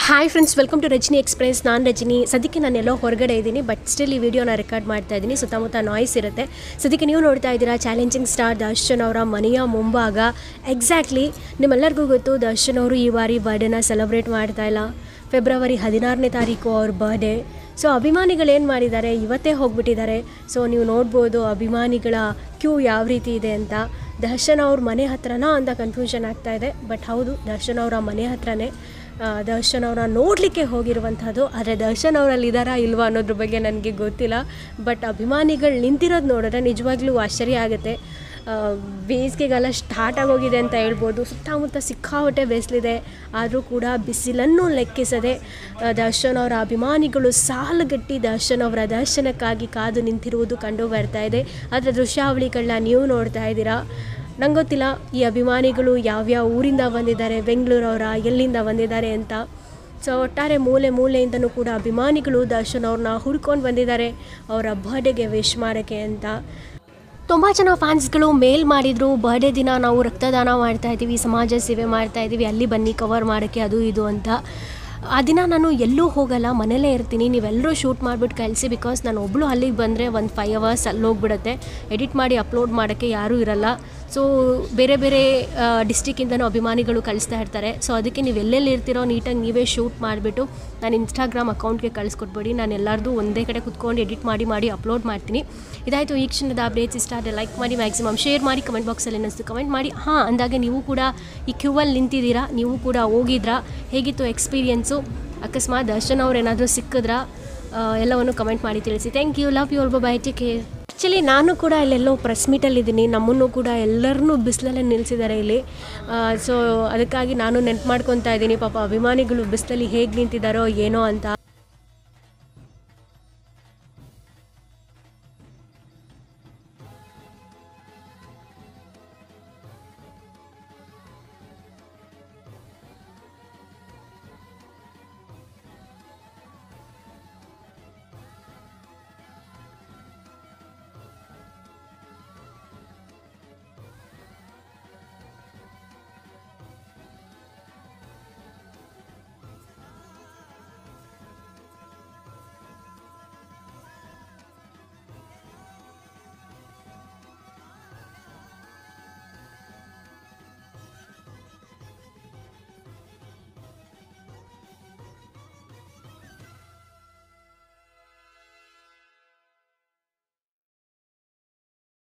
hi friends welcome to Rajani express ನಾನು ರಜನಿ ಸದ್ಯಕ್ಕೆ ನಾನು ಎಲ್ಲೋ ಹೊರಗಡೆ ಇದ್ದೀನಿ ಬಟ್ ಸ್ಟಿಲ್ ಈ ವಿಡಿಯೋನ ರೆಕಾರ್ಡ್ ಮಾಡ್ತಾ ಇದ್ದೀನಿ ಸುತ್ತಮುತ್ತ ನಾಯ್ಸ್ ಇರುತ್ತೆ ಸದ್ಯಕ್ಕೆ ನೀವು ನೋಡ್ತಾ ಇದ್ದೀರಾ ಚಾಲೆಂಜಿಂಗ್ ಸ್ಟಾರ್ ದರ್ಶನ್ ಅವರ ಮನೆಯ ಮುಂಭಾಗ ಎಕ್ಸಾಕ್ಟ್ಲಿ ನಿಮ್ಮೆಲ್ಲರಿಗೂ ಗೊತ್ತು ದರ್ಶನ್ ಅವರು ಈ ಬಾರಿ ಬರ್ಡೇನ ಸೆಲೆಬ್ರೇಟ್ ಮಾಡ್ತಾ ಇಲ್ಲ ಫೆಬ್ರವರಿ ಹದಿನಾರನೇ ತಾರೀಕು ಅವ್ರ ಬರ್ಡೇ ಸೊ ಅಭಿಮಾನಿಗಳು ಏನು ಮಾಡಿದ್ದಾರೆ ಇವತ್ತೇ ಹೋಗ್ಬಿಟ್ಟಿದ್ದಾರೆ ಸೊ ನೀವು ನೋಡ್ಬೋದು ಅಭಿಮಾನಿಗಳ ಕ್ಯೂ ಯಾವ ರೀತಿ ಇದೆ ಅಂತ ದರ್ಶನ್ ಅವ್ರ ಮನೆ ಹತ್ರನಾ ಅಂತ ಕನ್ಫ್ಯೂಷನ್ ಆಗ್ತಾ ಇದೆ ಬಟ್ ಹೌದು ದರ್ಶನ್ ಅವರ ಮನೆ ಹತ್ರನೇ ಆ, ದರ್ಶನ್ ಅವ್ರನ್ನ ನೋಡಲಿಕ್ಕೆ ಹೋಗಿರುವಂಥದ್ದು ಆದರೆ ದರ್ಶನ್ ಅವರಲ್ಲಿ ಇದ್ದಾರಾ ಇಲ್ವಾ ಅನ್ನೋದ್ರ ಬಗ್ಗೆ ನನಗೆ ಗೊತ್ತಿಲ್ಲ ಬಟ್ ಅಭಿಮಾನಿಗಳು ನಿಂತಿರೋದು ನೋಡಿದ್ರೆ ನಿಜವಾಗ್ಲೂ ಆಶ್ಚರ್ಯ ಆಗುತ್ತೆ ಆ, ಬೇಸಿಗೆಗಾಲ ಸ್ಟಾರ್ಟ್ ಆಗೋಗಿದೆ ಅಂತ ಹೇಳ್ಬೋದು ಸುತ್ತಮುತ್ತ ಸಿಕ್ಕಾಪಟ್ಟೆ ಬೇಸಲಿದೆ ಆದರೂ ಕೂಡ ಬಿಸಿಲನ್ನು ಲೆಕ್ಕಿಸದೆ ಆ, ದರ್ಶನ್ ಅವರ ಅಭಿಮಾನಿಗಳು ಸಾಲುಗಟ್ಟಿ ದರ್ಶನ್ ಅವರ ದರ್ಶನಕ್ಕಾಗಿ ಕಾದು ನಿಂತಿರುವುದು ಕಂಡು ಬರ್ತಾ ಇದೆ ಅದರ ದೃಶ್ಯಾವಳಿಗಳನ್ನ ನೀವು ನೋಡ್ತಾ ಇದ್ದೀರಾ ನಂಗೆ ಗೊತ್ತಿಲ್ಲ ಈ ಅಭಿಮಾನಿಗಳು ಯಾವ್ಯಾವ ಊರಿಂದ ಬಂದಿದ್ದಾರೆ ಬೆಂಗಳೂರವರ ಎಲ್ಲಿಂದ ಬಂದಿದ್ದಾರೆ ಅಂತ ಸೊ ಒಟ್ಟಾರೆ ಮೂಲೆ ಮೂಲೆಯಿಂದನೂ ಕೂಡ ಅಭಿಮಾನಿಗಳು ದರ್ಶನ್ ಅವ್ರನ್ನ ಹುಡ್ಕೊಂಡು ಬಂದಿದ್ದಾರೆ ಅವರ ಬರ್ಡೇಗೆ ವಿಶ್ ಮಾಡೋಕ್ಕೆ ಅಂತ ತುಂಬ ಜನ ಫ್ಯಾನ್ಸ್ಗಳು ಮೇಲ್ ಮಾಡಿದರು ಬರ್ಡೇ ದಿನ ನಾವು ರಕ್ತದಾನ ಮಾಡ್ತಾ ಇದ್ದೀವಿ ಸಮಾಜ ಸೇವೆ ಮಾಡ್ತಾ ಇದ್ದೀವಿ ಅಲ್ಲಿ ಬನ್ನಿ ಕವರ್ ಮಾಡೋಕ್ಕೆ ಅದು ಇದು ಅಂತ ಆ ದಿನ ನಾನು ಎಲ್ಲೂ ಹೋಗಲ್ಲ ಮನೇಲೇ ಇರ್ತೀನಿ ನೀವೆಲ್ಲರೂ ಶೂಟ್ ಮಾಡಿಬಿಟ್ಟು ಕಳಿಸಿ ಬಿಕಾಸ್ ನಾನು ಒಬ್ಬಳು ಅಲ್ಲಿಗೆ ಬಂದರೆ ಒಂದು ಫೈವ್ ಅವರ್ಸ್ ಅಲ್ಲಿ ಹೋಗ್ಬಿಡುತ್ತೆ ಎಡಿಟ್ ಮಾಡಿ ಅಪ್ಲೋಡ್ ಮಾಡೋಕ್ಕೆ ಯಾರೂ ಇರಲ್ಲ ಸೊ ಬೇರೆ ಬೇರೆ ಡಿಸ್ಟಿಕ್ಕಿಂದನೂ ಅಭಿಮಾನಿಗಳು ಕಳಿಸ್ತಾ ಇರ್ತಾರೆ ಸೊ ಅದಕ್ಕೆ ನೀವು ಎಲ್ಲೆಲ್ಲಿ ಇರ್ತೀರೋ ನೀಟಾಗಿ ನೀವೇ ಶೂಟ್ ಮಾಡಿಬಿಟ್ಟು ನಾನು ಇನ್ಸ್ಟಾಗ್ರಾಮ್ ಅಕೌಂಟ್ಗೆ ಕಳಿಸ್ಕೊಟ್ಬಿಡಿ ನಾನು ಎಲ್ಲರದು ಒಂದೇ ಕಡೆ ಕುತ್ಕೊಂಡು ಎಡಿಟ್ ಮಾಡಿ ಮಾಡಿ ಅಪ್ಲೋಡ್ ಮಾಡ್ತೀನಿ ಇದಾಯಿತು ಈ ಕ್ಷಣದ ಅಪ್ಡೇಟ್ಸ್ ಇಷ್ಟ ಆದರೆ ಲೈಕ್ ಮಾಡಿ ಮ್ಯಾಕ್ಸಿಮಮ್ ಶೇರ್ ಮಾಡಿ ಕಮೆಂಟ್ ಬಾಕ್ಸಲ್ಲಿ ಅನ್ನಿಸ್ತು ಕಮೆಂಟ್ ಮಾಡಿ ಹಾಂ ಅಂದಾಗೆ ನೀವು ಕೂಡ ಈ ಕ್ಯೂವಲ್ಲಿ ನಿಂತಿದ್ದೀರಾ ನೀವು ಕೂಡ ಹೋಗಿದ್ರಾ ಹೇಗಿತ್ತು ಎಕ್ಸ್ಪೀರಿಯನ್ಸು ಅಕಸ್ಮಾತ್ ದರ್ಶನ್ ಅವ್ರು ಏನಾದರೂ ಸಿಕ್ಕಿದ್ರಾ ಆ, ಎಲ್ಲವನ್ನು ಕಮೆಂಟ್ ಮಾಡಿ ತಿಳಿಸಿ thank you love you all bye take care actually ನಾನು ಕೂಡ ಇಲ್ಲೆಲ್ಲೋ ಪ್ರೆಸ್ ಮೀಟಲ್ಲಿದ್ದೀನಿ ನಮ್ಮನ್ನು ಕೂಡ ಎಲ್ಲರನ್ನೂ ಬಿಸಿಲಲ್ಲೇ ನಿಲ್ಲಿಸಿದ್ದಾರೆ ಇಲ್ಲಿ ಸೊ ಅದಕ್ಕಾಗಿ ನಾನು ನೆನ್ಪು ಮಾಡ್ಕೊತಾ ಇದ್ದೀನಿ ಪಾಪ ಅಭಿಮಾನಿಗಳು ಬಿಸಿಲಲ್ಲಿ ಹೇಗೆ ನಿಂತಿದ್ದಾರೋ ಏನೋ ಅಂತ